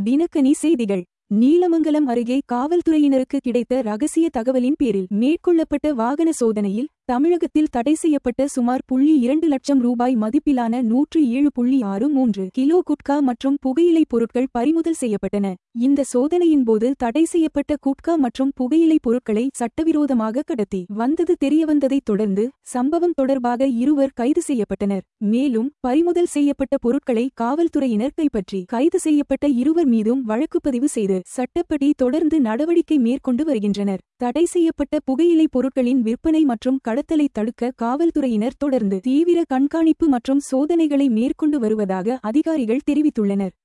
தினக்கனி செய்திகள் நீலமங்கலம் அருகே காவல்துறையினருக்கு கிடைத்த ரகசிய தகவலின் பேரில் மேற்கொள்ளப்பட்ட வாகன சோதனையில் தமிழகத்தில் தடை செய்யப்பட்ட சுமார் புள்ளி இரண்டு லட்சம் ரூபாய் மதிப்பிலான நூற்று ஏழு புள்ளி ஆறு மூன்று கிலோ குட்கா மற்றும் புகையிலைப் பொருட்கள் பறிமுதல் செய்யப்பட்டன இந்த சோதனையின் போது தடை செய்யப்பட்ட குட்கா மற்றும் புகையிலைப் பொருட்களை சட்டவிரோதமாக கடத்தி வந்தது தெரியவந்ததைத் தொடர்ந்து சம்பவம் தொடர்பாக இருவர் கைது செய்யப்பட்டனர் மேலும் பறிமுதல் செய்யப்பட்ட பொருட்களை காவல்துறையினர் கைப்பற்றி கைது செய்யப்பட்ட இருவர் மீதும் வழக்குப்பதிவு செய்து சட்டப்படி தொடர்ந்து நடவடிக்கை மேற்கொண்டு வருகின்றனர் தடை செய்யப்பட்ட புகையிலைப் பொருட்களின் விற்பனை மற்றும் கடத்தலை தடுக்க காவல்துறையினர் தொடர்ந்து தீவிர கண்காணிப்பு மற்றும் சோதனைகளை மேற்கொண்டு வருவதாக அதிகாரிகள் தெரிவித்துள்ளனர்